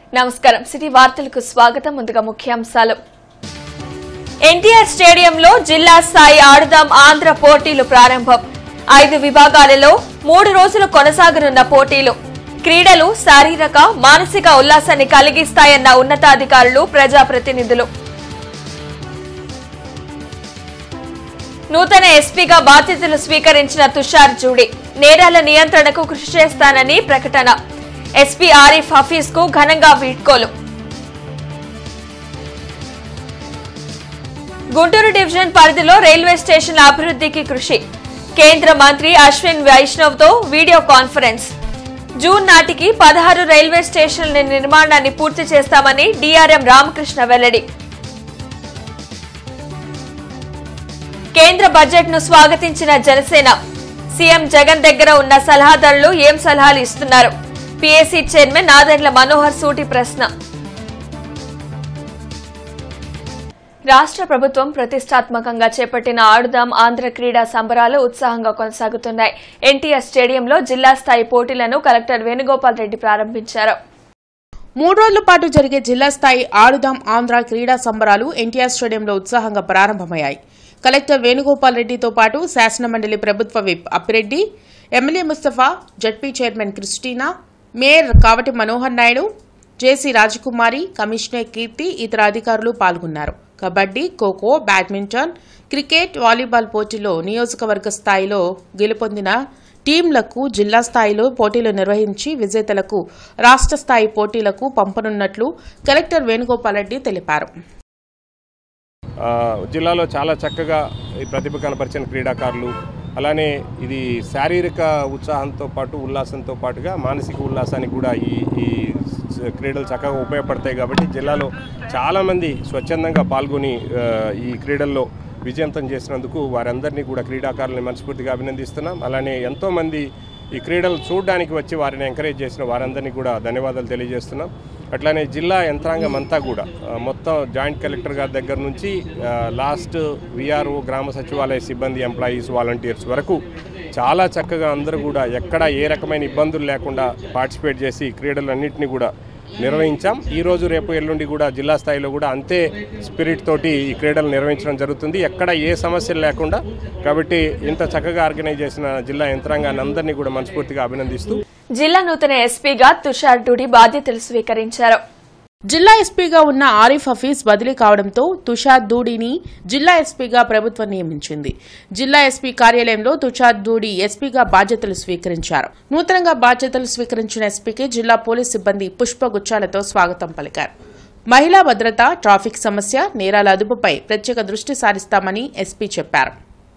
నమస్కారం సిటీ వార్తలకు స్వాగతం ముందుగా ముఖ్యాంశాలు ఎన్టీఆర్ స్టేడియంలో జిల్లా స్థాయి ఆడుదాం ఆంధ్ర పోటీలు ప్రారంభం ఐదు విభాగాలలో మూడు రోజులు కొనసాగనున్న పోటీలు క్రీడలు శారీరక మానసిక ఉల్లాసాన్ని కలిగిస్తాయన్న ఉన్నతాధికారులు ప్రజాప్రతినిధులు నూతన ఎస్పీగా బాధ్యతలు స్వీకరించిన తుషార్ జూడి నేరాల నియంత్రణకు కృషి చేస్తానని ప్రకటన ఎస్పీ ఆరిఫ్ హఫీజ్ కు ఘనంగా వీడ్కోలు గుంటూరు డివిజన్ పరిధిలో రైల్వే స్టేషన్ల అభివృద్ధికి కృషి కేంద్ర మంత్రి అశ్విన్ వైష్ణవ్ తో వీడియో కాన్ఫరెన్స్ జూన్ నాటికి పదహారు రైల్వే స్టేషన్ల నిర్మాణాన్ని పూర్తి చేస్తామని డీఆర్ఎం రామకృష్ణ వెల్లడి కేంద్ర బడ్జెట్ ను స్వాగతించిన జనసేన సీఎం జగన్ దగ్గర ఉన్న సలహాదారులు ఏం సలహాలు ఇస్తున్నారు పీఏసీ చైర్మన్ నాదెండ్ల మనోహర్ సూటి ప్రశ్న రాష్ట్ర ప్రభుత్వం ప్రతిష్టాత్మకంగా చేపట్టిన ఆడుదాం ఆంధ్ర క్రీడా సంబరాలు ఉత్సాహంగా కొనసాగుతున్నాయి ఎన్టీఆర్ స్టేడియంలో జిల్లా స్థాయి పోటీలను కలెక్టర్ వేణుగోపాల్ రెడ్డి ప్రారంభించారు మూడు రోజుల పాటు జరిగే జిల్లా స్థాయి ఆడుదాం ఆంధ్ర క్రీడా సంబరాలు ఎన్టీఆర్ స్టేడియంలో ఉత్సాహంగా ప్రారంభమయ్యాయి కలెక్టర్ వేణుగోపాల్ రెడ్డితో పాటు శాసనమండలి ప్రభుత్వ whip Appireddy MLA Mustafa ZP chairman Christina mayor Kavati Manohar Naidu JC Rajakumari commissioner Keerthi ఇతర అధికారులు పాల్గొన్నారు kabaddi kho kho badminton cricket volleyball పోటీలో నియోజకవర్గ స్థాయిలో గెలుపొందిన టీంలకు జిల్లా స్థాయిలో పోటీలు నిర్వహించి విజేతలకు రాష్ట్ర స్థాయి పోటీలకు పంపనున్నట్లు కలెక్టర్ వేణుగోపాల్ రెడ్డి తెలిపారు ఆ, జిల్లాలో చాలా చక్కగా ఈ ప్రతిభ కనపరిచిన క్రీడాకారులు అలానే ఇది శారీరక ఉత్సాహంతో పాటు ఉల్లాసంతో పాటుగా మానసిక ఉల్లాసానికి కూడా ఈ ఈ స- క్రీడలు చక్కగా ఉపయోగపడతాయి కాబట్టి జిల్లాలో చాలామంది స్వచ్ఛందంగా పాల్గొని ఆ, ఈ క్రీడల్లో విజయవంతం చేసినందుకు వారందరినీ కూడా క్రీడాకారులని మనస్ఫూర్తిగా అభినందిస్తున్నాం అలానే ఎంతోమంది ఈ క్రీడలు చూడడానికి వచ్చి వారిని ఎంకరేజ్ చేసిన వారందరినీ కూడా ధన్యవాదాలు తెలియజేస్తున్నాం అట్లానే జిల్లా యంత్రాంగం అంతా కూడా ఆ, మొత్తం జాయింట్ కలెక్టర్ గారి దగ్గర నుంచి ఆ, లాస్ట్ విఆర్ఓ గ్రామ సచివాలయ సిబ్బంది ఎంప్లాయీస్ వాలంటీర్స్ వరకు చాలా చక్కగా అందరూ కూడా ఎక్కడ ఏ రకమైన ఇబ్బందులు లేకుండా పార్టిసిపేట్ చేసి క్రీడలన్నింటినీ కూడా నిర్వహించాం ఈ రోజు రేపు ఎల్లుండి కూడా జిల్లా స్థాయిలో కూడా అంతే స్పిరిట్ తోటి ఈ క్రీడలు నిర్వహించడం జరుగుతుంది ఎక్కడ ఏ సమస్యలు లేకుండా కాబట్టి ఇంత చక్కగా ఆర్గనైజ్ చేసిన జిల్లా యంత్రాంగాన్ని అందరినీ కూడా మనస్ఫూర్తిగా అభినందిస్తూ జిల్లా నూతన ఎస్పీగా తుషార్ డూడి బాధ్యతలు స్వీకరించారు జిల్లా ఎస్పీగా ఉన్న ఆరిఫ్ హఫీజ్ బదిలీ కావడంతో తుషార్ దూడిని జిల్లా ఎస్పీగా ప్రభుత్వం నియమించింది జిల్లా ఎస్పీ కార్యాలయంలో తుషార్ దూడి ఎస్పీగా బాధ్యతలు స్వీకరించారు నూతనంగా బాధ్యతలు స్వీకరించిన ఎస్పీకి జిల్లా పోలీస్ సిబ్బంది పుష్పగుచ్చాలతో స్వాగతం పలికారు మహిళా భద్రత ట్రాఫిక్ సమస్య నేరాల అదుపుపై ప్రత్యేక దృష్టి సారిస్తామని ఎస్పీ చెప్పారు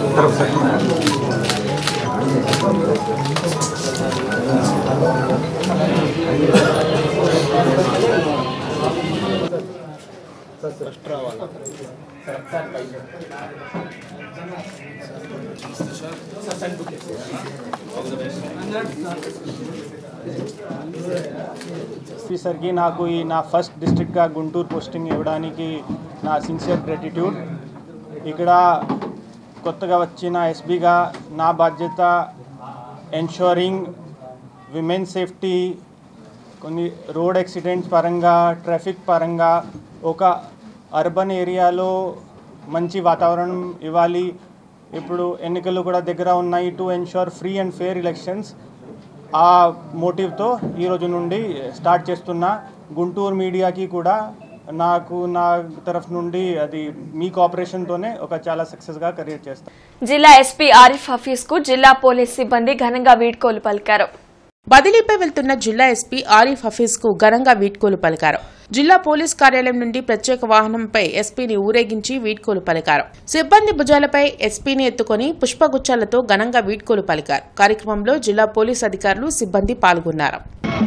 ఆఫీసర్కి నాకు ఈ నా ఫస్ట్ డిస్ట్రిక్ట్గా గుంటూరు పోస్టింగ్ ఇవ్వడానికి నా సిన్సియర్ గ్రాటిట్యూడ్ ఇక్కడ కొత్తగా వచ్చిన ఎస్బీగా నా బాధ్యత ఎన్షోరింగ్ విమెన్ సేఫ్టీ కొన్ని రోడ్ యాక్సిడెంట్స్ పరంగా ట్రాఫిక్ పరంగా ఒక అర్బన్ ఏరియాలో మంచి వాతావరణం ఇవ్వాలి ఇప్పుడు ఎన్నికలు కూడా దగ్గర ఉన్నాయి to ensure free and fair elections ఆ మోటివ్తో ఈరోజు నుండి స్టార్ట్ చేస్తున్న గుంటూరు మీడియాకి కూడా నాకు నా తరఫు నుండి అది మీ కోఆపరేషన్తోనే ఒక చాలా సక్సెస్గా కెరీర్ చేస్తాను జిల్లా ఎస్పీ ఆరిఫ్ హఫీజ్ కు జిల్లా పోలీస్ సిబ్బంది ఘనంగా వీడ్కోలు పలికారు బదిలీపై వెళ్తున్న జిల్లా ఎస్పీ ఆరిఫ్ హఫీజ్ కు ఘనంగా వీడ్కోలు పలికారు జిల్లా పోలీస్ కార్యాలయం నుండి ప్రత్యేక వాహనంపై ఎస్పీని ఊరేగించి వీడ్కోలు పలికారు సిబ్బంది భుజాలపై ఎస్పీని ఎత్తుకొని పుష్పగుచ్చాలతో ఘనంగా వీడ్కోలు పలికారు కార్యక్రమంలో జిల్లా పోలీస్ అధికారులు సిబ్బంది పాల్గొన్నారు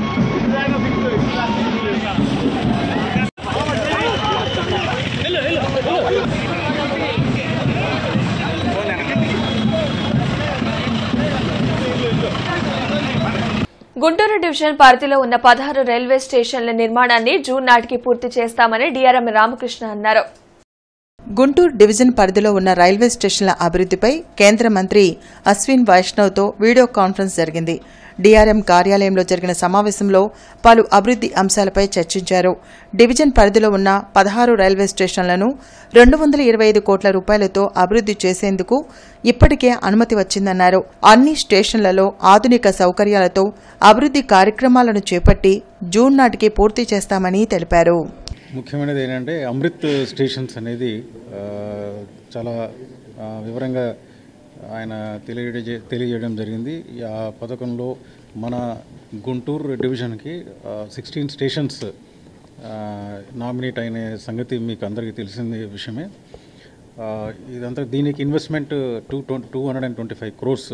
గుంటూరు డివిజన్ పరిధిలో ఉన్న పదహారు రైల్వే స్టేషన్ల నిర్మాణాన్ని జూన్ నాటికి పూర్తి చేస్తామని డీఆర్ఎం రామకృష్ణ అన్నారు గుంటూరు డివిజన్ పరిధిలో ఉన్న రైల్వే స్టేషన్ల అభివృద్ధిపై కేంద్ర మంత్రి అశ్విన్ వైష్ణవ్తో వీడియో కాన్ఫరెన్స్ జరిగింది డీఆర్ఎం కార్యాలయంలో జరిగిన సమావేశంలో పలు అభివృద్ది అంశాలపై చర్చించారు డివిజన్ పరిధిలో ఉన్న పదహారు రైల్వే స్టేషన్లను రెండు వందల ఇరవై ఐదు కోట్ల రూపాయలతో అభివృద్ది చేసేందుకు ఇప్పటికే అనుమతి వచ్చిందన్నారు అన్ని స్టేషన్లలో ఆధునిక సౌకర్యాలతో అభివృద్ది కార్యక్రమాలను చేపట్టి జూన్ నాటికి పూర్తి చేస్తామని తెలిపారు ముఖ్యమైనది ఏంటంటే అమృత్ స్టేషన్స్ అనేది ఆ, చాలా ఆ, వివరంగా ఆయన తెలియజే తెలియజేయడం జరిగింది ఆ పథకంలో మన గుంటూరు డివిజన్కి సిక్స్టీన్ స్టేషన్స్ నామినేట్ అయిన సంగతి మీకు అందరికీ తెలిసింది విషయమే ఆ, ఇదంతా దీనికి investment two twenty two hundred and twenty five crores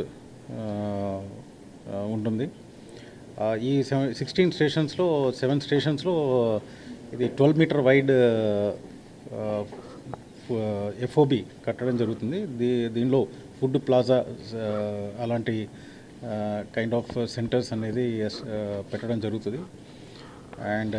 ఉంటుంది ఆ, ఈ సెవెన్ సిక్స్టీన్ స్టేషన్స్లో సెవెన్ స్టేషన్స్లో ఇది ట్వెల్వ్ మీటర్ వైడ్ ఎఫ్ఓబి కట్టడం జరుగుతుంది దీ దీనిలో ఫుడ్ ప్లాజా అలాంటి కైండ్ ఆఫ్ సెంటర్స్ అనేది ఎస్- ఆ, పెట్టడం జరుగుతుంది అండ్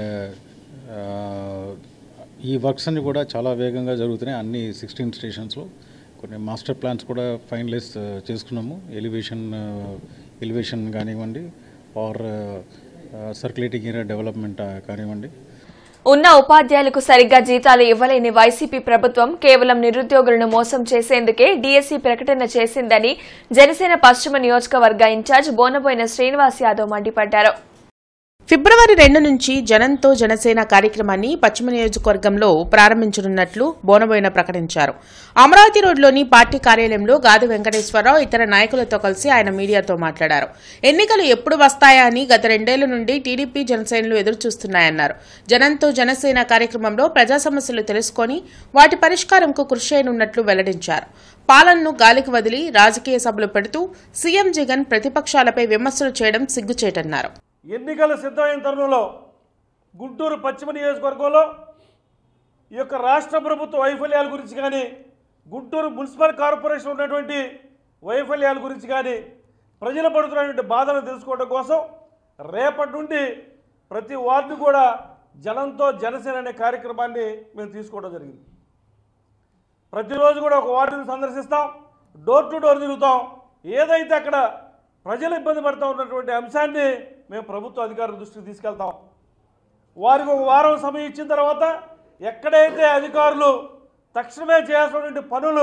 ఈ వర్క్స్ అన్ని కూడా చాలా వేగంగా జరుగుతున్నాయి అన్ని సిక్స్టీన్ స్టేషన్స్లో కొన్ని మాస్టర్ ప్లాన్స్ కూడా ఫైనలైజ్ చేసుకున్నాము ఎలివేషన్ ఎలివేషన్ కానివ్వండి ఆర్ సర్క్యులేటింగ్ ఏరియా డెవలప్మెంట్ కానివ్వండి ఉన్న ఉపాధ్యాయులకు సరిగ్గా జీతాలు ఇవ్వలేని వైసీపీ ప్రభుత్వం కేవలం నిరుద్యోగులను మోసం చేసేందుకే డీఎస్సీ ప్రకటన చేసిందని జనసేన పశ్చిమ నియోజకవర్గ ఇన్ఛార్జ్ బోనబోయిన శ్రీనివాస్ యాదవ్ మండిపడ్డారు ఫిబ్రవరి రెండు నుంచి జనంతో జనసేన కార్యక్రమాన్ని పశ్చిమ నియోజకవర్గంలో ప్రారంభించనున్నట్లు బోనబోయిన ప్రకటించారు అమరావతి రోడ్లోని పార్టీ కార్యాలయంలో గాది వెంకటేశ్వరరావు ఇతర నాయకులతో కలిసి ఆయన మీడియాతో మాట్లాడారు ఎన్నికలు ఎప్పుడు వస్తాయా అని గత రెండేళ్ల నుండి టీడీపీ జనసేనలు ఎదురుచూస్తున్నాయన్నారు జనంతో జనసేన కార్యక్రమంలో ప్రజా సమస్యలు తెలుసుకొని వాటి పరిష్కారంకు కృషి చేయనున్నట్లు వెల్లడించారు పాలనను గాలికి వదిలి రాజకీయ సభలు పెడుతూ సీఎం జగన్ ప్రతిపక్షాలపై విమర్శలు చేయడం సిగ్గుచేటన్నారు ఎన్నికలు సిద్ధమైన తరుణంలో గుంటూరు పశ్చిమ నియోజకవర్గంలో ఈ యొక్క రాష్ట్ర ప్రభుత్వ వైఫల్యాల గురించి కానీ గుంటూరు మున్సిపల్ కార్పొరేషన్ ఉన్నటువంటి వైఫల్యాల గురించి కానీ ప్రజలు పడుతున్నటువంటి బాధను తెలుసుకోవడం కోసం రేపటి నుండి ప్రతి వార్డు కూడా జనంతో జనసేన అనే కార్యక్రమాన్ని మేము తీసుకోవడం జరిగింది ప్రతిరోజు కూడా ఒక వార్డుని సందర్శిస్తాం డోర్ టు డోర్ తిరుగుతాం ఏదైతే అక్కడ ప్రజలు ఇబ్బంది పడుతూ ఉన్నటువంటి అంశాన్ని మేము ప్రభుత్వ అధికారుల దృష్టికి తీసుకెళ్తాం వారికి ఒక వారం సమయం ఇచ్చిన తర్వాత ఎక్కడైతే అధికారులు తక్షణమే చేయాల్సినటువంటి పనులు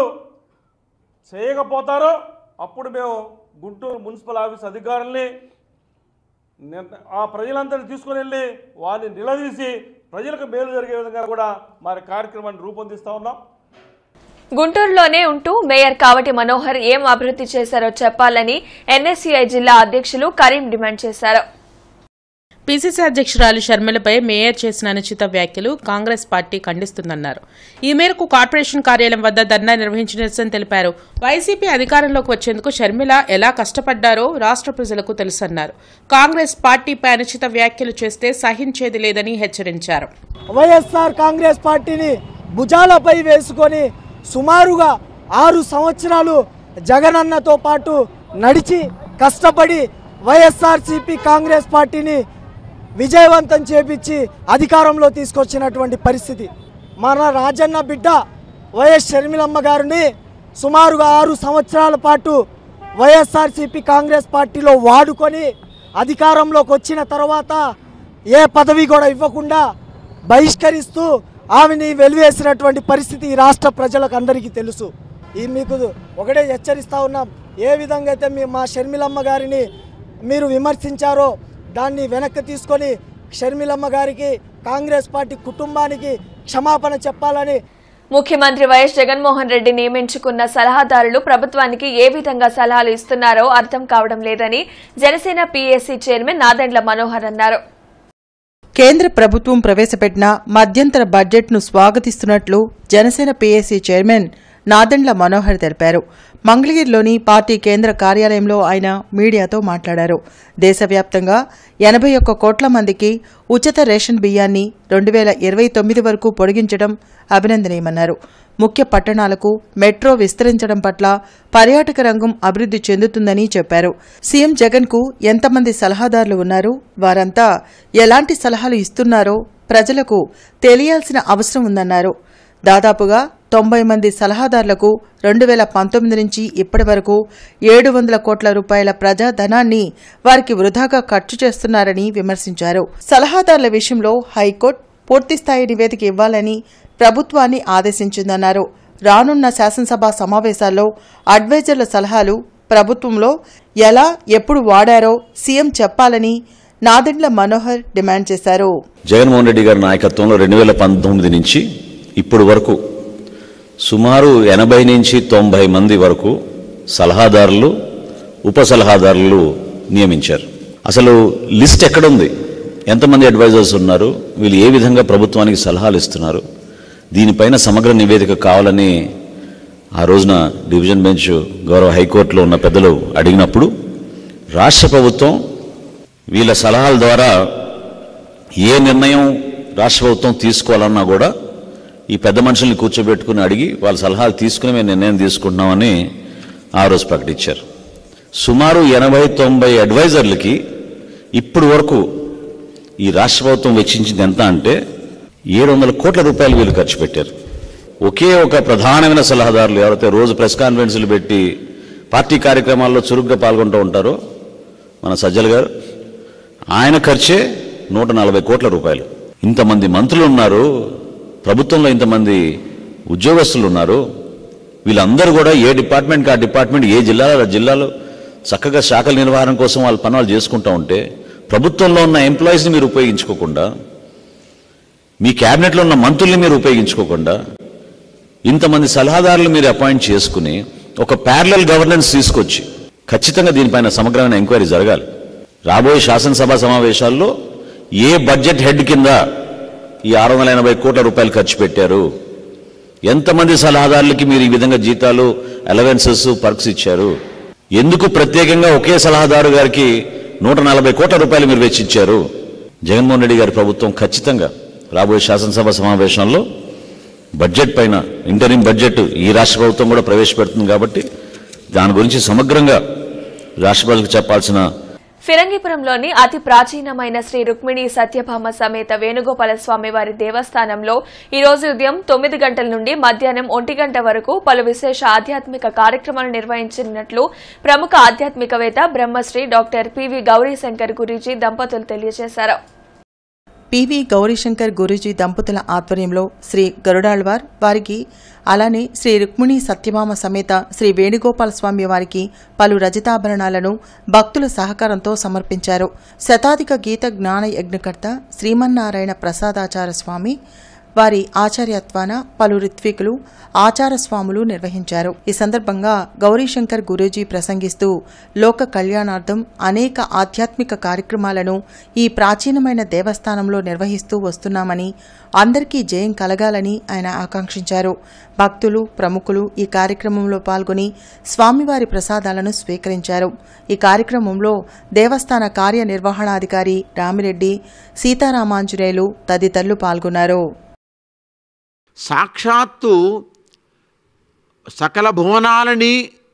చేయకపోతారో అప్పుడు మేము గుంటూరు మున్సిపల్ ఆఫీస్ అధికారుల్ని నిర్- ఆ ప్రజలందరినీ తీసుకొని వెళ్ళి వారిని నిలదీసి ప్రజలకు మేలు జరిగే విధంగా కూడా మరి కార్యక్రమాన్ని రూపొందిస్తూ ఉన్నాం గుంటూరులోనే ఉంటూ మేయర్ కావటి మనోహర్ ఏం అభివృద్ది చేశారో చెప్పాలని ఎన్ఎస్సీఐ జిల్లా అధ్యక్షులు కరీం డిమాండ్ చేశారు పీసీసీ అధ్యక్షురాలు షర్మిలపై మేయర్ చేసిన అనుచిత వ్యాఖ్యలు కాంగ్రెస్ పార్టీ ఖండిస్తుందన్నారు ఈ మేరకు కార్పొరేషన్ కార్యాలయం వద్ద ధర్నా నిర్వహించిన నిరసన తెలిపారు వైసీపీ అధికారంలోకి వచ్చేందుకు షర్మిల ఎలా కష్టపడ్డారో రాష్ట్ర ప్రజలకు తెలుసన్నారు కాంగ్రెస్ పార్టీపై అనుచిత వ్యాఖ్యలు చేస్తే సహించేది లేదని హెచ్చరించారు వైఎస్ఆర్ కాంగ్రెస్ పార్టీని భుజాలపై వేసుకొని సుమారుగా ఆరు సంవత్సరాలు జగనన్నతో పాటు నడిచి కష్టపడి వైఎస్ఆర్సిపి కాంగ్రెస్ పార్టీని విజయవంతం చేపించి అధికారంలో తీసుకొచ్చినటువంటి పరిస్థితి మన రాజన్న బిడ్డ వైఎస్ షర్మిలమ్మ గారిని సుమారుగా ఆరు సంవత్సరాల పాటు వైఎస్ఆర్సిపి కాంగ్రెస్ పార్టీలో వాడుకొని అధికారంలోకి వచ్చిన తర్వాత ఏ పదవి కూడా ఇవ్వకుండా బహిష్కరిస్తూ ఆమెని వెలివేసినటువంటి పరిస్థితి ఈ రాష్ట్ర ప్రజలకు అందరికీ తెలుసు ఈ మీకు ఒకటే హెచ్చరిస్తా ఉన్నాం ఏ విధంగా అయితే మీ మా షర్మిలమ్మ గారిని మీరు విమర్శించారో దాన్ని వెనక్కి తీసుకొని షర్మిలమ్మ గారికి కాంగ్రెస్ పార్టీ కుటుంబానికి క్షమాపణ చెప్పాలని ముఖ్యమంత్రి వైఎస్ జగన్మోహన్ రెడ్డి నియమించుకున్న సలహాదారులు ప్రభుత్వానికి ఏ విధంగా సలహాలు ఇస్తున్నారో అర్థం కావడం లేదని జనసేన పీఏసీ చైర్మన్ నాదెండ్ల మనోహర్ అన్నారు కేంద్ర ప్రభుత్వం ప్రవేశపెట్టిన మధ్యంతర బడ్జెట్ను స్వాగతిస్తున్నట్లు జనసేన పీఏసీ చైర్మన్ నాదెండ్ల మనోహర్ తెలిపారు మంగళగిరిలోని పార్టీ కేంద్ర కార్యాలయంలో ఆయన మీడియాతో మాట్లాడారు దేశవ్యాప్తంగా ఎనభై ఒక్క కోట్ల మందికి ఉచిత రేషన్ బియ్యాన్ని రెండు వేల ఇరవై తొమ్మిది వరకు పొడిగించడం అభినందనీయమన్నారు ముఖ్య పట్టణాలకు మెట్రో విస్తరించడం పట్ల పర్యాటక రంగం అభివృద్ది చెందుతుందని చెప్పారు సీఎం జగన్ కు ఎంతమంది సలహాదారులు ఉన్నారు వారంతా ఎలాంటి సలహాలు ఇస్తున్నారో ప్రజలకు తెలియాల్సిన అవసరం ఉందన్నారు దాదాపుగా తొంభై మంది సలహాదారులకు రెండు వేల పంతొమ్మిది నుంచి ఇప్పటి వరకు ఏడు వందల కోట్ల రూపాయల ప్రజాధనాన్ని వారికి వృధాగా ఖర్చు చేస్తున్నారని విమర్శించారు సలహాదారుల విషయంలో హైకోర్టు పూర్తిస్థాయి నివేదిక ఇవ్వాలని ప్రభుత్వాన్ని ఆదేశించిందన్నారు రానున్న శాసనసభ సమావేశాల్లో అడ్వైజర్ల సలహాలు ప్రభుత్వంలో ఎలా ఎప్పుడు వాడారో సీఎం చెప్పాలని నాదెండ్ల మనోహర్ డిమాండ్ చేశారు జగన్మోహన్ రెడ్డి గారి నాయకత్వంలో రెండు వేల పంతొమ్మిది నుంచి ఇప్పుడు వరకు సుమారు ఎనభై నుంచి తొంభై మంది వరకు సలహాదారులు ఉప సలహాదారులు నియమించారు అసలు లిస్ట్ ఎక్కడుంది ఎంతమంది అడ్వైజర్స్ ఉన్నారు వీళ్ళు ఏ విధంగా ప్రభుత్వానికి సలహాలు ఇస్తున్నారు దీనిపైన సమగ్ర నివేదిక కావాలని ఆ రోజున డివిజన్ బెంచ్ గౌరవ హైకోర్టులో ఉన్న పెద్దలు అడిగినప్పుడు రాష్ట్ర ప్రభుత్వం వీళ్ళ సలహాల ద్వారా ఏ నిర్ణయం రాష్ట్ర ప్రభుత్వం తీసుకోవాలన్నా కూడా ఈ పెద్ద మనుషుల్ని కూర్చోబెట్టుకుని అడిగి వాళ్ళ సలహాలు తీసుకుని మేము నిర్ణయం తీసుకుంటున్నామని ఆ రోజు ప్రకటించారు సుమారు ఎనభై తొంభై అడ్వైజర్లకి ఇప్పుడు వరకు ఈ రాష్ట్ర ప్రభుత్వం వెచ్చించింది ఎంత అంటే ఏడు వందల కోట్ల రూపాయలు వీళ్ళు ఖర్చు పెట్టారు ఒకే ఒక ప్రధానమైన సలహాదారులు ఎవరైతే రోజు ప్రెస్ కాన్ఫరెన్సులు పెట్టి పార్టీ కార్యక్రమాల్లో చురుగ్గా పాల్గొంటూ ఉంటారో మన సజ్జల్ గారు ఆయన ఖర్చే నూట నలభై కోట్ల రూపాయలు ఇంతమంది మంత్రులు ఉన్నారు ప్రభుత్వంలో ఇంతమంది ఉద్యోగస్తులు ఉన్నారు వీళ్ళందరూ కూడా ఏ డిపార్ట్మెంట్కి ఆ డిపార్ట్మెంట్ ఏ జిల్లాలో ఆ జిల్లాలో చక్కగా శాఖల నిర్వహణ కోసం వాళ్ళ పని వాళ్ళు చేసుకుంటూ ఉంటే ప్రభుత్వంలో ఉన్న ఎంప్లాయీస్ని మీరు ఉపయోగించుకోకుండా మీ క్యాబినెట్లో ఉన్న మంత్రుల్ని మీరు ఉపయోగించుకోకుండా ఇంతమంది సలహాదారులు మీరు అపాయింట్ చేసుకుని ఒక ప్యారలల్ గవర్నెన్స్ తీసుకొచ్చి ఖచ్చితంగా దీనిపైన సమగ్రమైన ఎంక్వైరీ జరగాలి రాబోయే శాసనసభ సమావేశాల్లో ఏ బడ్జెట్ హెడ్ కింద ఈ ఆరు వందల ఎనభై కోట్ల రూపాయలు ఖర్చు పెట్టారు ఎంతమంది సలహాదారులకి మీరు ఈ విధంగా జీతాలు అలవెన్సెస్ పర్క్స్ ఇచ్చారు ఎందుకు ప్రత్యేకంగా ఒకే సలహాదారు గారికి నూట నలభై కోట్ల రూపాయలు మీరు వెచ్చించారు జగన్మోహన్ రెడ్డి గారి ప్రభుత్వం ఖచ్చితంగా రాబోయే శాసనసభ సమావేశంలో బడ్జెట్ పైన ఇంటరిం బడ్జెట్ ఈ రాష్ట్ర ప్రభుత్వం కూడా ప్రవేశపెడుతుంది కాబట్టి దాని గురించి సమగ్రంగా రాష్ట్ర ప్రజలకు చెప్పాల్సిన ఫిరంగిపురంలోని అతి ప్రాచీనమైన శ్రీ రుక్మిణి సత్యభామ సమేత వేణుగోపాల స్వామి వారి దేవస్థానంలో ఈ రోజు ఉదయం తొమ్మిది గంటల నుండి మధ్యాహ్నం ఒంటి గంట వరకు పలు విశేష ఆధ్యాత్మిక కార్యక్రమాలు నిర్వహించినట్లు ప్రముఖ ఆధ్యాత్మికవేత్త బ్రహ్మశ్రీ డాక్టర్ పివి గౌరీశంకర్ గురూజీ దంపతులు తెలియజేశారు పివి గౌరీశంకర్ గురూజీ దంపతుల ఆధ్వర్యంలో శ్రీ గరుడాళ్వార్ వారికి అలానే శ్రీ రుక్మిణి సత్యభామ సమేత శ్రీ వేణుగోపాల స్వామి వారికి పలు రజితాభరణాలను భక్తుల సహకారంతో సమర్పించారు శతాధిక గీత జ్ఞాన యజ్ఞకర్త శ్రీమన్నారాయణ ప్రసాదాచార్య స్వామి వారి ఆచార్యత్వాన పలు రిత్వికులు ఆచార స్వాములు నిర్వహించారు ఈ సందర్భంగా గౌరీశంకర్ గురూజీ ప్రసంగిస్తూ లోక కళ్యాణార్థం అనేక ఆధ్యాత్మిక కార్యక్రమాలను ఈ ప్రాచీనమైన దేవస్థానంలో నిర్వహిస్తూ వస్తున్నామని అందరికీ జయం కలగాలని ఆయన ఆకాంక్షించారు భక్తులు ప్రముఖులు ఈ కార్యక్రమంలో పాల్గొని స్వామివారి ప్రసాదాలను స్వీకరించారు ఈ కార్యక్రమంలో దేవస్థాన కార్యనిర్వహణాధికారి రామిరెడ్డి సీతారామాంజనేయులు తదితరులు పాల్గొన్నారు సాక్షాత్తు సకల భువనాలని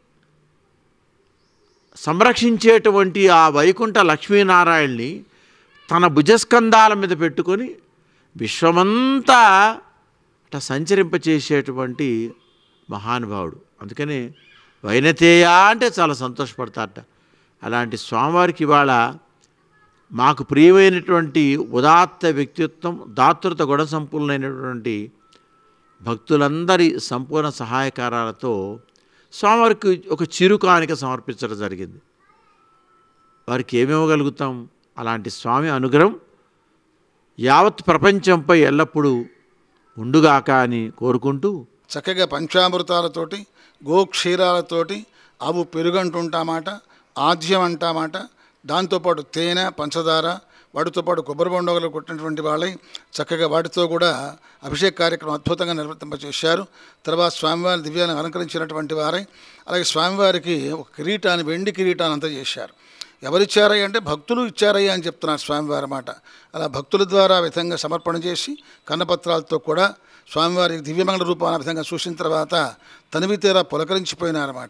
సంరక్షించేటువంటి ఆ వైకుంఠ లక్ష్మీనారాయణని తన భుజస్కంధాల మీద పెట్టుకొని విశ్వమంతా అట్లా సంచరింపచేసేటువంటి మహానుభావుడు అందుకని వైనతేయ అంటే చాలా సంతోషపడతారట అలాంటి స్వామివారికి ఇవాళ మాకు ప్రియమైనటువంటి ఉదాత్త వ్యక్తిత్వం దాతృత గుణ సంపూర్ణమైనటువంటి భక్తులందరి సంపూర్ణ సహాయకారాలతో స్వామివారికి ఒక చిరు కానుక సమర్పించడం జరిగింది వారికి ఏమివ్వగలుగుతాం అలాంటి స్వామి అనుగ్రహం యావత్ ప్రపంచంపై ఎల్లప్పుడూ ఉండుగాక అని కోరుకుంటూ చక్కగా పంచామృతాలతోటి గోక్షీరాలతోటి ఆవు పెరుగంటుంటామాట ఆద్యం అంటామాట దాంతోపాటు తేనె పంచదార వాటితో పాటు కొబ్బరి బొండగలు కొట్టినటువంటి వాళ్ళై చక్కగా వాటితో కూడా అభిషేక కార్యక్రమం అద్భుతంగా నిర్వర్తింపచేశారు తర్వాత స్వామివారి దివ్యాన్ని అలంకరించినటువంటి వారై అలాగే స్వామివారికి ఒక కిరీటాన్ని వెండి కిరీటాన్ని అంతా చేశారు ఎవరిచ్చారయ్య అంటే భక్తులు ఇచ్చారయ్య అని చెప్తున్నారు స్వామివారి మాట అలా భక్తుల ద్వారా ఆ విధంగా సమర్పణ చేసి కన్నపత్రాలతో కూడా స్వామివారి దివ్యమంగళ రూపాన్ని ఆ విధంగా చూసిన తర్వాత తనివి తీరా పులకరించిపోయినారన్నమాట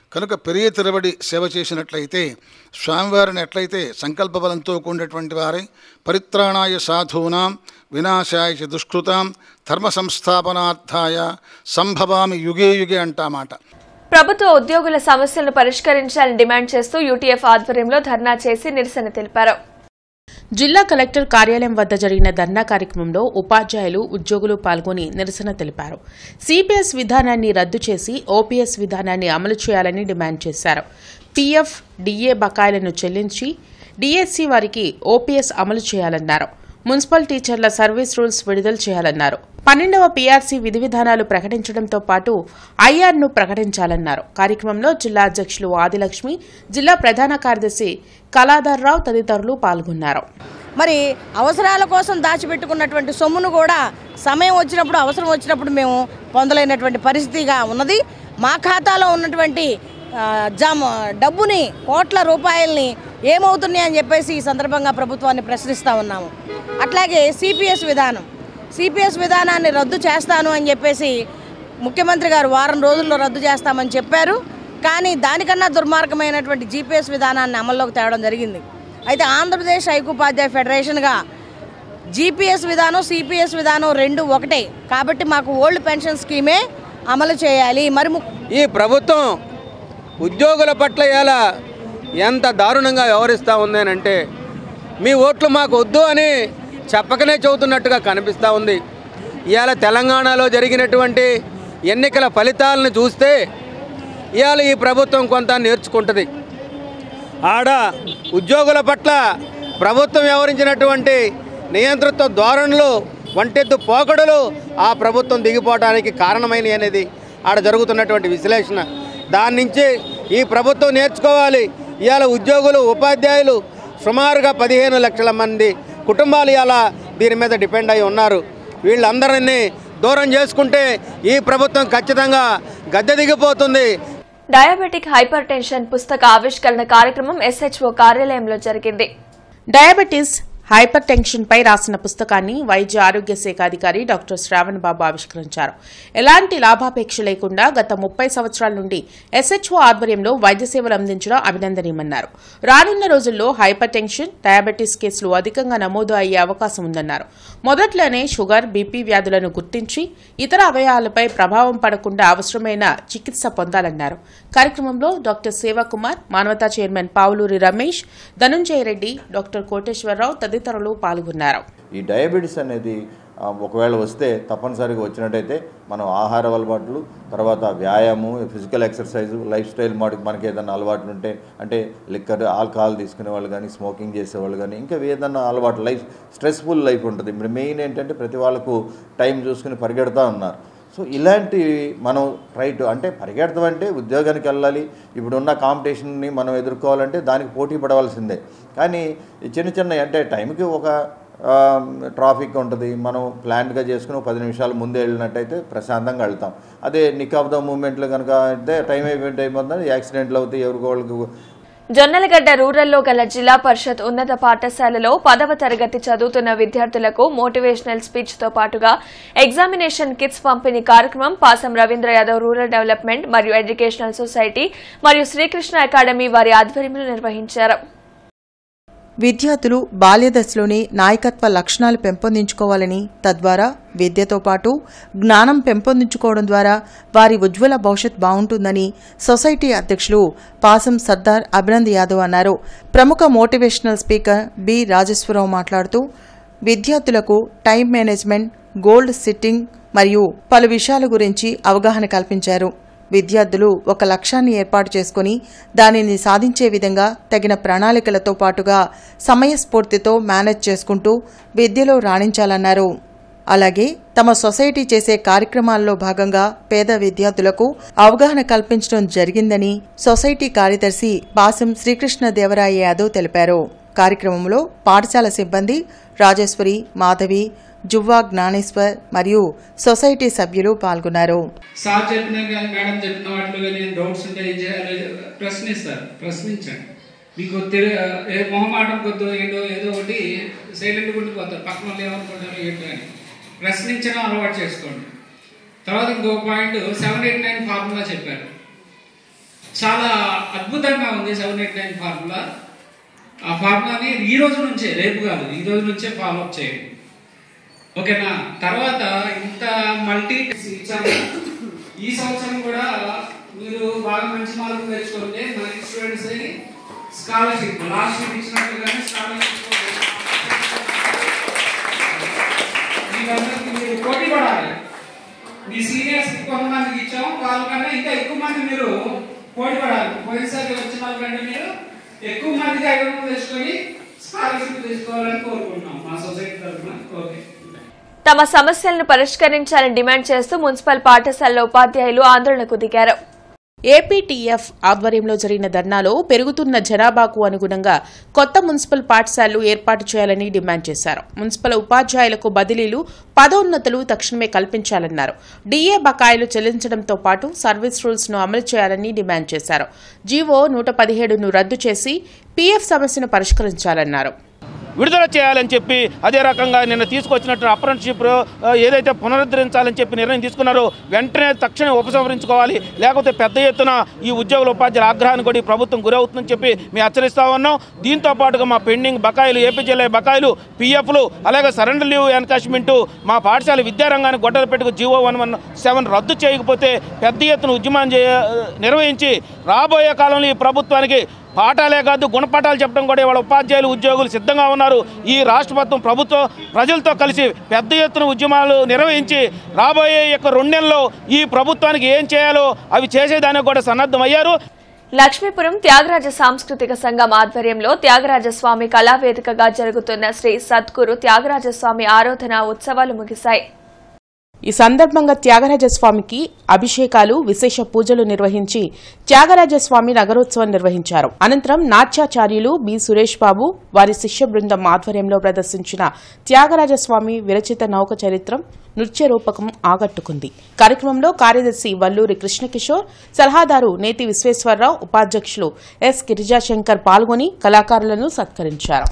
కనుక పెరిగే తిరబడి సేవ చేసినట్లయితే స్వామివారిని ఎట్లయితే సంకల్ప బలంతో కూడినటువంటి వారై పరిత్రాణాయ సాధూనాం వినాశాయ చ దుష్కృతాం ధర్మ సంస్థాపనార్థాయ సంభవామి యుగే యుగే అంటామాట ప్రభుత్వ ఉద్యోగుల సమస్యలను పరిష్కరించాలని డిమాండ్ చేస్తూ యూటీఎఫ్ ఆధ్వర్యంలో ధర్నా చేసి నిరసన తెలిపారు జిల్లా కలెక్టర్ కార్యాలయం వద్ద జరిగిన ధర్నా కార్యక్రమంలో ఉపాధ్యాయులు ఉద్యోగులు పాల్గొని నిరసన తెలిపారు సిపిఎస్ విధానాన్ని రద్దు చేసి ఓపీఎస్ విధానాన్ని అమలు చేయాలని డిమాండ్ చేశారు పీఎఫ్ డిఏ బకాయిలను చెల్లించి డిఎస్సి వారికి ఓపీఎస్ అమలు చేయాలన్నారు మున్సిపల్ టీచర్ల సర్వీస్ రూల్స్ విడుదల చేయాలన్నారు పన్నెండవ పీఆర్సీ విధి విధానాలు ప్రకటించడంతో పాటు ఐఆర్ను ప్రకటించాలన్నారు కార్యక్రమంలో జిల్లా అధ్యక్షులు ఆదిలక్ష్మి జిల్లా ప్రధాన కార్యదర్శి కళాధర్రావు తదితరులు పాల్గొన్నారు మరి అవసరాల కోసం దాచిపెట్టుకున్నటువంటి సొమ్మును కూడా సమయం వచ్చినప్పుడు అవసరం వచ్చినప్పుడు మేము పొందలేనటువంటి పరిస్థితిగా ఉన్నది మా ఖాతాలో ఉన్నటువంటి ఆ, జమ డబ్బుని కోట్ల రూపాయల్ని ఏమవుతున్నాయి అని చెప్పేసి ఈ సందర్భంగా ప్రభుత్వాన్ని ప్రశ్నిస్తూ ఉన్నాము అట్లాగే సిపిఎస్ విధానం సిపిఎస్ విధానాన్ని రద్దు చేస్తాను అని చెప్పేసి ముఖ్యమంత్రి గారు వారం రోజుల్లో రద్దు చేస్తామని చెప్పారు కానీ దానికన్నా దుర్మార్గమైనటువంటి జీపీఎస్ విధానాన్ని అమల్లోకి తేవడం జరిగింది అయితే ఆంధ్రప్రదేశ్ ఐకోపాధ్యాయ ఫెడరేషన్గా జీపీఎస్ విధానం సిపిఎస్ విధానం రెండు ఒకటే కాబట్టి మాకు ఓల్డ్ పెన్షన్ స్కీమే అమలు చేయాలి మరి ము- ఈ ప్రభుత్వం ఉద్యోగుల పట్ల ఇలా ఎంత దారుణంగా వ్యవహరిస్తూ ఉందేనంటే మీ ఓట్లు మాకు వద్దు అని చెప్పకనే చెబుతున్నట్టుగా కనిపిస్తూ ఉంది ఇవాళ తెలంగాణలో జరిగినటువంటి ఎన్నికల ఫలితాలను చూస్తే ఇవాళ ఈ ప్రభుత్వం కొంత నేర్చుకుంటుంది ఆడ ఉద్యోగుల పట్ల ప్రభుత్వం వ్యవహరించినటువంటి నియంతృత్వ ధోరణులు వంటెత్తు పోకడలు ఆ ప్రభుత్వం దిగిపోవడానికి కారణమైనవి అనేది ఆడ జరుగుతున్నటువంటి విశ్లేషణ దాని నుంచి ఈ ప్రభుత్వం నేర్చుకోవాలి ఇవాళ ఉద్యోగులు ఉపాధ్యాయులు సుమారుగా పదిహేను లక్షల మంది కుటుంబాలు ఇవాళ దీని మీద డిపెండ్ అయి ఉన్నారు వీళ్ళందరినీ దూరం చేసుకుంటే ఈ ప్రభుత్వం ఖచ్చితంగా గద్దె దిగిపోతుంది డయాబెటిక్ హైపర్ టెన్షన్ పుస్తక ఆవిష్కరణ కార్యక్రమం ఎస్హెచ్ఓ కార్యాలయంలో జరిగింది డయాబెటీస్ హైపర్ టెన్షన్ పై రాసిన పుస్తకాన్ని వైద్య ఆరోగ్య శాఖ అధికారి డాక్టర్ శ్రావణ్ బాబు ఆవిష్కరించారు ఎలాంటి లాభాపేక్ష లేకుండా గత ముప్పై సంవత్సరాల నుండి ఎస్హెచ్ఓ ఆధ్వర్యంలో వైద్య సేవలు అందించడం అభినందనీయమన్నారు రానున్న రోజుల్లో హైపర్ టెన్షన్ డయాబెటీస్ కేసులు అధికంగా నమోదు అయ్యే అవకాశం ఉందన్నారు మొదట్లోనే షుగర్ బీపీ వ్యాధులను గుర్తించి ఇతర అవయవాలపై ప్రభావం పడకుండా అవసరమైన చికిత్స పొందాలన్నారు కార్యక్రమంలో doctor Sevakumar Manavata chairman Pavuluri Ramesh Dhanunjaya Reddy doctor Koteswara Rao తదితరులు పాల్గొన్నారు ఈ డయాబెటీస్ అనేది ఆ, ఒకవేళ వస్తే తప్పనిసరిగా వచ్చినట్టయితే మనం ఆహార అలవాట్లు తర్వాత వ్యాయామం ఫిజికల్ ఎక్సర్సైజ్ లైఫ్ స్టైల్ మాటికి మనకి ఏదైనా అలవాట్లు ఉంటే అంటే లిక్కర్ ఆల్కహాల్ తీసుకునే వాళ్ళు కానీ స్మోకింగ్ చేసేవాళ్ళు కానీ ఇంకా ఏదైనా అలవాటు లైఫ్ స్ట్రెస్ఫుల్ లైఫ్ ఉంటుంది ఇప్పుడు మెయిన్ ఏంటంటే ప్రతి వాళ్ళకు టైం చూసుకుని పరిగెడతా ఉన్నారు సో ఇలాంటి మనం రైట్ అంటే పరిగెడతాం అంటే ఉద్యోగానికి వెళ్ళాలి ఇప్పుడున్న కాంపిటీషన్ని మనం ఎదుర్కోవాలంటే దానికి పోటీ పడవలసిందే కానీ ఈ చిన్న చిన్న అంటే టైంకి ఒక ట్రాఫిక్ ఉంటుంది మనం ప్లాన్గా చేసుకుని ఒక పది నిమిషాలు ముందే వెళ్ళినట్టయితే ప్రశాంతంగా వెళ్తాం అదే నిక్ ఆఫ్ ద మూమెంట్లో కనుక అయితే టైం అయిపోయిన టైం అవుతుంది యాక్సిడెంట్లు అవుతాయి ఎవరికి వాళ్ళకి జొన్నలగడ్డ రూరల్లో గల జిల్లా పరిషత్ ఉన్నత పాఠశాలలో పదవ తరగతి చదువుతున్న విద్యార్థులకు మోటివేషనల్ స్పీచ్ తో పాటుగా ఎగ్జామినేషన్ కిట్స్ పంపిణీ కార్యక్రమం పాసం రవీంద్ర యాదవ్ రూరల్ డెవలప్మెంట్ మరియు ఎడ్యుకేషనల్ సొసైటీ మరియు శ్రీకృష్ణ అకాడమీ వారి ఆధ్వర్యంలో నిర్వహించారు విద్యార్థులు బాల్యదశలోనే నాయకత్వ లక్షణాలు పెంపొందించుకోవాలని తద్వారా విద్యతో పాటు జ్ఞానం పెంపొందించుకోవడం ద్వారా వారి ఉజ్వల భవిష్యత్ బాగుంటుందని సొసైటీ అధ్యక్షులు పాసం సర్దార్ అభినంద్ యాదవ్ అన్నారు ప్రముఖ మోటివేషనల్ స్పీకర్ బి రాజేశ్వరరావు మాట్లాడుతూ విద్యార్థులకు టైం మేనేజ్మెంట్ గోల్డ్ సిట్టింగ్ మరియు పలు విషయాల గురించి అవగాహన కల్పించారు విద్యార్థులు ఒక లక్ష్యాన్ని ఏర్పాటు చేసుకుని దానిని సాధించే విధంగా తగిన ప్రణాళికలతో పాటుగా సమయస్ఫూర్తితో మేనేజ్ చేసుకుంటూ విద్యలో రాణించాలన్నారు అలాగే తమ సొసైటీ చేసే కార్యక్రమాల్లో భాగంగా పేద విద్యార్థులకు అవగాహన కల్పించడం జరిగిందని సొసైటీ కార్యదర్శి పాసం శ్రీకృష్ణదేవరాయ యాదవ్ తెలిపారు కార్యక్రమంలో పాఠశాల సిబ్బంది రాజేశ్వరి మాధవి జువ్వా జ్ఞానేశ్వర్ మరియు సొసైటీ సభ్యులు పాల్గొన్నారు సార్ చెప్పిన కానీ మేడం చెప్పిన వాటిలో కానీ డౌట్స్ ఉంటే ఏం చేయాలి ప్రశ్నిస్తారు ప్రశ్నించండి మీకు తెలి ఏ మొహమాటం కొద్దో ఏంటో ఏదో ఒకటి సైలెంట్గా ఉండిపోతారు పక్కన వాళ్ళు ఏమనుకుంటారో ఏంటో అని ప్రశ్నించడం అలవాటు చేసుకోండి తర్వాత ఇంకో point seven eight nine formula చెప్పారు చాలా అద్భుతంగా ఉంది సెవెన్ ఎయిట్ నైన్ ఫార్ములా ఆ ఫార్ములాని ఈ రోజు నుంచే రేపు కాదు ఈ రోజు నుంచే ఫాలో అప్ చేయండి ఓకేనా తర్వాత ఇంత మల్టీ ఇచ్చాము ఈ సంవత్సరం కూడా మీరు బాగా మంచి మార్కులు తెచ్చుకుంటే మంచి స్టూడెంట్స్ స్కాలర్షిప్ లాస్ట్ ఇయర్ ఇచ్చినట్లుగానే స్కాలర్షిప్ మీరందరికీ మీరు పోటీ పడాలి మీ సీనియర్స్ కొంతమందికి ఇచ్చాము వాళ్ళకన్నా ఇంకా ఎక్కువ మంది మీరు పోటీ పడాలి పోయినసారి వచ్చిన వాళ్ళకంటే మీరు ఎక్కువ మందికి ఐదు వందలు తెచ్చుకొని స్కాలర్షిప్ తెచ్చుకోవాలని కోరుకుంటున్నాం మా సొసైటీ తరఫున ఓకే తమ సమస్యలను పరిష్కరించాలని డిమాండ్ చేస్తూ మున్సిపల్ పాఠశాలల ఉపాధ్యాయులు ఆందోళనకు దిగారు ఏపీటీఎఫ్ ఆధ్వర్యంలో జరిగిన ధర్నాలో పెరుగుతున్న జనాభాకు అనుగుణంగా కొత్త మున్సిపల్ పాఠశాలలు ఏర్పాటు చేయాలని డిమాండ్ చేశారు మున్సిపల్ ఉపాధ్యాయులకు బదిలీలు పదోన్నతులు తక్షణమే కల్పించాలన్నారు డీఏ బకాయిలు చెల్లించడంతో పాటు సర్వీస్ రూల్స్ ను అమలు చేయాలని డిమాండ్ చేశారు జీవో నూట పదిహేడును రద్దు చేసి పీఎఫ్ సమస్యను పరిష్కరించాలన్నారు విడుదల చేయాలని చెప్పి అదే రకంగా నిన్న తీసుకొచ్చినట్టు అప్రెంటిషిప్ ఏదైతే పునరుద్ధరించాలని చెప్పి నిర్ణయం తీసుకున్నారో వెంటనే తక్షణం ఉపసంహరించుకోవాలి లేకపోతే పెద్ద ఎత్తున ఈ ఉద్యోగుల ఉపాధ్యాయుల ఆగ్రహానికి కూడా ఈ ప్రభుత్వం గురవుతుందని చెప్పి మేము హెచ్చరిస్తా ఉన్నాం దీంతో పాటుగా మా పెండింగ్ బకాయిలు ఏపీజీఎల్ఐ బకాయిలు పీఎఫ్లు అలాగే సరెండర్ లీవ్ ఎన్కాష్మెంట్ మా పాఠశాల విద్యారంగాన్ని గొడ్డలు పెట్టుకు జీవో వన్ వన్ సెవెన్ రద్దు చేయకపోతే పెద్ద ఎత్తున ఉద్యమం చేయ నిర్వహించి రాబోయే కాలంలో ఈ ప్రభుత్వానికి పాఠాలే కాదు గుణపాఠాలు చెప్పడం కూడా ఇవాళ ఉపాధ్యాయులు ఉద్యోగులు సిద్ధంగా ఉన్నారు ఈ రాష్ట్ర ప్రభుత్వం ప్రభుత్వం ప్రజలతో కలిసి పెద్ద ఎత్తున ఉద్యమాలు నిర్వహించి రాబోయే యొక్క రెండు నెలల్లో ఈ ప్రభుత్వానికి ఏం చేయాలో అవి చేసేదానికి కూడా సన్నద్ధమయ్యారు లక్ష్మీపురం త్యాగరాజ సాంస్కృతిక సంఘం ఆధ్వర్యంలో త్యాగరాజస్వామి కళావేదికగా జరుగుతున్న శ్రీ సద్గురు త్యాగరాజస్వామి ఆరాధన ఉత్సవాలు ముగిశాయి ఈ సందర్భంగా త్యాగరాజస్వామికి అభిషేకాలు విశేష పూజలు నిర్వహించి త్యాగరాజస్వామి నగరోత్సవం నిర్వహించారు అనంతరం నాట్యాచార్యులు బి సురేష్ బాబు వారి శిష్య బృందం ఆధ్వర్యంలో ప్రదర్శించిన త్యాగరాజస్వామి విరచిత నౌక చరిత్రం నృత్య రూపకం ఆకట్టుకుంది కార్యక్రమంలో కార్యదర్శి వల్లూరి కృష్ణకిషోర్ సలహాదారు నేతి విశ్వేశ్వరరావు ఉపాధ్యక్షులు ఎస్ గిరిజాశంకర్ పాల్గొని కళాకారులను సత్కరించారు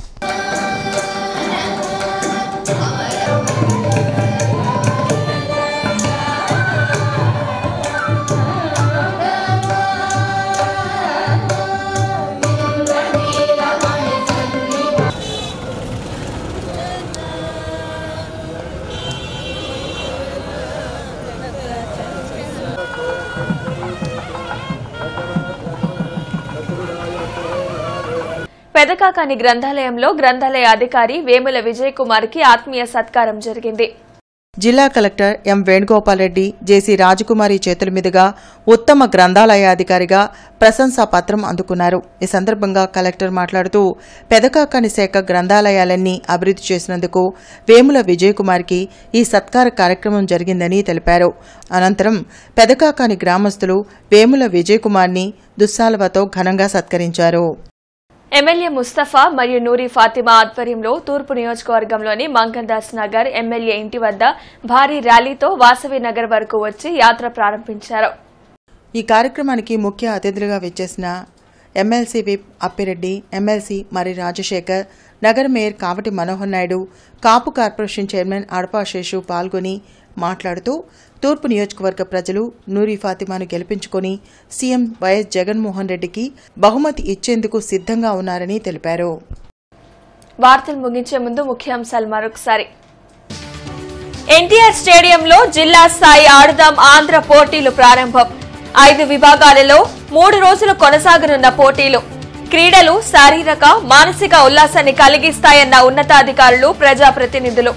పెదకాకాని గ్రంథాలయంలో గ్రంథాలయ అధికారి వేముల విజయ్ కుమార్ కి ఆత్మీయ సత్కారం జరిగింది జిల్లా collector M Venugopal Reddy JC Rajakumari చేతుల మీదుగా ఉత్తమ గ్రంథాలయాధికారిగా ప్రశంసా పత్రం అందుకున్నారు ఈ సందర్భంగా కలెక్టర్ మాట్లాడుతూ పెదకాకాని శాఖ గ్రంథాలయాలన్నీ అభివృద్ధి చేసినందుకు వేముల విజయకుమార్కి ఈ సత్కార కార్యక్రమం జరిగిందని తెలిపారు అనంతరం పెదకాకాని గ్రామస్తులు వేముల విజయకుమార్ని దుస్సాలవతో ఘనంగా సత్కరించారు ఎమ్మెల్యే ముస్తఫా మరియు నూరి ఫాతిమా ఆధ్వర్యంలో తూర్పు నియోజకవర్గంలోని మంగందాస్ నగర్ ఎమ్మెల్యే ఇంటి వద్ద భారీ ర్యాలీతో వాసవి నగర్ వరకు వచ్చి యాత్ర ప్రారంభించారు ఈ కార్యక్రమానికి ముఖ్య అతిథులుగా విచ్చేసిన ఎమ్మెల్సీ విప్ అప్పిరెడ్డి ఎమ్మెల్సీ మరి రాజశేఖర్ నగర mayor Kavati Manohar Naidu Kapu corporation chairman Adapa Seshu పాల్గొని మాట్లాడుతూ తూర్పు నియోజకవర్గ ప్రజలు నూరి ఫాతిమాను గెలిపించుకొని సీఎం వైఎస్ జగన్మోహన్ రెడ్డికి బహుమతి ఇచ్చేందుకు సిద్ధంగా ఉన్నారని తెలిపారు వార్తలు ముగించే ముందు ముఖ్యాంశాలు మరొకసారి ఎన్టీఆర్ స్టేడియంలో జిల్లా స్థాయి ఆడుదాం ఆంధ్ర పోటీలు ప్రారంభం ఐదు విభాగాలలో మూడు రోజులు కొనసాగనున్న పోటీలు క్రీడలు శారీరక మానసిక ఉల్లాసాన్ని కలిగిస్తాయన్న ఉన్నతాధికారులు ప్రజాప్రతినిధులు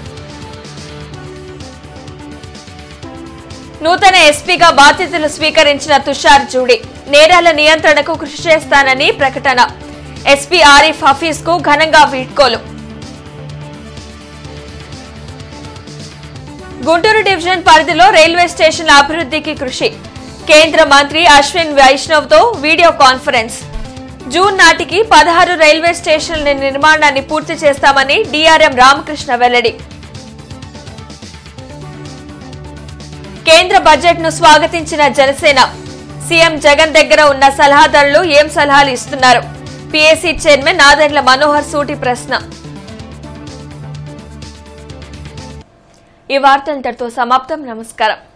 నూతన ఎస్పీగా బాధ్యతలు స్వీకరించిన తుషార్ జూడి నేరాల నియంత్రణకు కృషి చేస్తానని ప్రకటన ఎస్పీ ఆరిఫ్ హఫీజ్ కు ఘనంగా వీడ్కోలు గుంటూరు డివిజన్ పరిధిలో రైల్వే స్టేషన్ల అభివృద్ధికి కృషి కేంద్ర మంత్రి అశ్విన్ వైష్ణవ్ తో వీడియో కాన్ఫరెన్స్ జూన్ నాటికి పదహారు రైల్వే స్టేషన్ల నిర్మాణాన్ని పూర్తి చేస్తామని డీఆర్ఎం రామకృష్ణ వెల్లడి కేంద్ర బడ్జెట్ ను స్వాగతించిన జనసేన సీఎం జగన్ దగ్గర ఉన్న సలహాదారులు ఏం సలహాలు ఇస్తున్నారు పీఏసీ చైర్మన్ నాదెండ్ల మనోహర్ సూటి ప్రశ్న ఈ వార్త ఇంతటితో సమాప్తం నమస్కారం